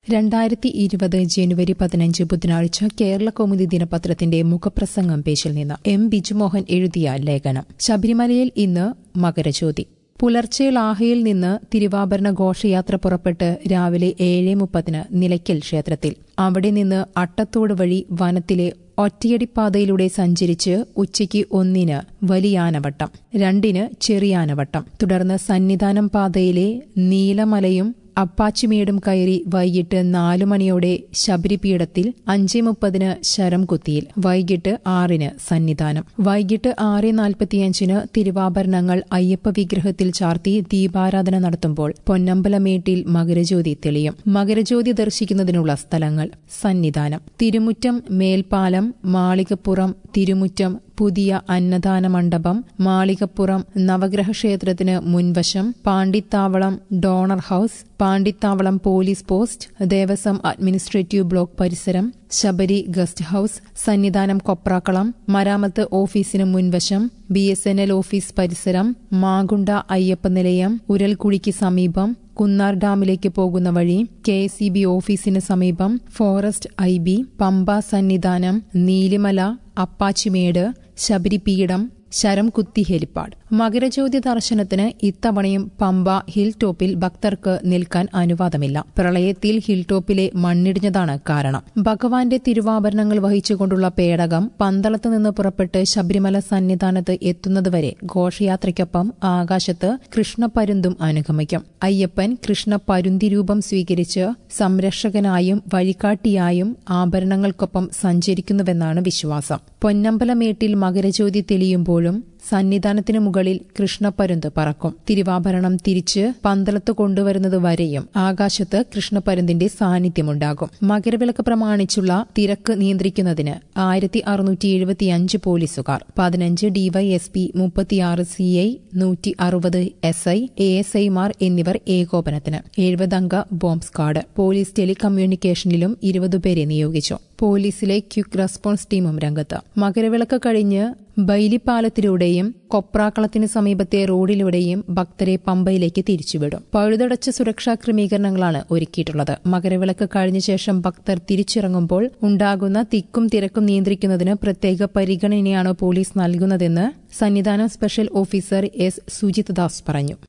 രണ്ടായിരത്തി ഇരുപത് ജനുവരി പതിനഞ്ച് ബുധനാഴ്ച കേരള കൗമുദി ദിനപത്രത്തിന്റെ മുഖപ്രസംഗം പേജിൽ നിന്ന് എം ബിജുമോഹൻ എഴുതിയ ലേഖനം ശബരിമലയിൽ ഇന്ന് മകരജ്യോതി പുലർച്ചെ ലാഹയിൽ നിന്ന് തിരുവാഭരണ ഘോഷയാത്ര പുറപ്പെട്ട് രാവിലെ ഏഴ് മുപ്പതിന് നിലയ്ക്കൽ ക്ഷേത്രത്തിൽ അവിടെ നിന്ന് അട്ടത്തോട് വഴി വനത്തിലെ ഒറ്റയടിപ്പാതയിലൂടെ സഞ്ചരിച്ച് ഉച്ചയ്ക്ക് ഒന്നിന് വലിയാനവട്ടം രണ്ടിന് ചെറിയാനവട്ടം തുടർന്ന് സന്നിധാനം പാതയിലെ നീലമലയും അപ്പാച്ചിമേടും കയറി വൈകിട്ട് നാലു മണിയോടെ ശബരിപീഠത്തിൽ അഞ്ചേ മുപ്പതിന് ശരം കുത്തിയിൽ വൈകിട്ട് ആറിന് സന്നിധാനം വൈകിട്ട് ആറ് നാൽപ്പത്തിയഞ്ചിന് തിരുവാഭരണങ്ങൾ അയ്യപ്പ വിഗ്രഹത്തിൽ ചാർത്തി ദീപാരാധന നടത്തുമ്പോൾ പൊന്നമ്പലമേട്ടിൽ മകരജ്യോതി തെളിയും മകരജ്യോതി ദർശിക്കുന്നതിനുള്ള സ്ഥലങ്ങൾ സന്നിധാനം തിരുമുറ്റം മേൽപ്പാലം മാളികപ്പുറം തിരുമുറ്റം പുതിയ അന്നദാന മണ്ഡപം മാളികപ്പുറം നവഗ്രഹ ക്ഷേത്രത്തിന് മുൻവശം Pandithavalam donor house Pandithavalam police post Devaswom administrative block പരിസരം ശബരി ഗസ്റ്റ് ഹൌസ് സന്നിധാനം കൊപ്രാക്കളം മരാമത്ത് ഓഫീസിന് മുൻവശം B S N L office പരിസരം മാഗുണ്ട അയ്യപ്പ നിലയം ഉരൽക്കുഴിക്ക് സമീപം കുന്നാർ ഡാമിലേക്ക് പോകുന്ന വഴി കെ എസ് ഇ ബി ഓഫീസിന് സമീപം forest I B Pamba Sannidhanam Neelimala Appachimedu Sabaripeedom Saramkuthi helipad Makarajyothi ദർശനത്തിന് ഇത്തവണയും പമ്പ ഹിൽ ടോപ്പിൽ ഭക്തർക്ക് നിൽക്കാൻ അനുവാദമില്ല പ്രളയത്തിൽ ഹിൽ ടോപ്പിലെ മണ്ണിടിഞ്ഞതാണ് കാരണം ഭഗവാന്റെ തിരുവാഭരണങ്ങൾ വഹിച്ചുകൊണ്ടുള്ള പേടകം പന്തളത്ത് നിന്ന് പുറപ്പെട്ട് ശബരിമല സന്നിധാനത്ത് എത്തുന്നതുവരെ ഘോഷയാത്രയ്ക്കൊപ്പം ആകാശത്ത് കൃഷ്ണപരുന്തും അനുഗമിക്കും അയ്യപ്പൻ കൃഷ്ണ പരുന്തി രൂപം സ്വീകരിച്ച് സംരക്ഷകനായും വഴികാട്ടിയായും ആഭരണങ്ങൾക്കൊപ്പം സഞ്ചരിക്കുന്നുവെന്നാണ് വിശ്വാസം പൊന്നമ്പലമേട്ടിൽ മകരജ്യോതി തെളിയുമ്പോഴും സന്നിധാനത്തിന് മുകളിൽ കൃഷ്ണപ്പരുന്ത് പറക്കും തിരുവാഭരണം തിരിച്ച് പന്തളത്ത് കൊണ്ടുവരുന്നത് വരെയും ആകാശത്ത് കൃഷ്ണപ്പരുന്തിന്റെ സാന്നിധ്യമുണ്ടാകും മകരവിളക്ക് പ്രമാണിച്ചുള്ള തിരക്ക് നിയന്ത്രിക്കുന്നതിന് ആയിരത്തി അറുന്നൂറ്റി എഴുപത്തിയഞ്ച് പോലീസുകാർ പതിനഞ്ച് ഡിവൈഎസ്പി മുപ്പത്തിയാറ് സി ഐ നൂറ്റി അറുപത് എസ് ഐ എ എസ് ഐമാർ എന്നിവർ ഏകോപനത്തിന് എഴുപതംഗ ബോംബ് സ്ക്വാഡ് പോലീസ് ടെലികമ്മ്യൂണിക്കേഷനിലും ഇരുപതുപേരെ നിയോഗിച്ചു പോലീസിലെ ക്വിക്ക് റെസ്പോൺസ് ടീമും രംഗത്ത് മകരവിളക്ക് കഴിഞ്ഞ് ബൈലിപ്പാലത്തിലൂടെയും കൊപ്രാക്കളത്തിന് സമീപത്തെ റോഡിലൂടെയും ഭക്തരെ പമ്പയിലേക്ക് തിരിച്ചുവിടും പഴുതടച്ച സുരക്ഷാ ക്രമീകരണങ്ങളാണ് ഒരുക്കിയിട്ടുള്ളത് മകരവിളക്ക് കഴിഞ്ഞ ശേഷം ഭക്തർ തിരിച്ചിറങ്ങുമ്പോൾ ഉണ്ടാകുന്ന തിക്കും തിരക്കും നിയന്ത്രിക്കുന്നതിന് പ്രത്യേക പരിഗണനയാണ് പോലീസ് നൽകുന്നതെന്ന് Sannidhanam special officer S Sujith Das പറഞ്ഞു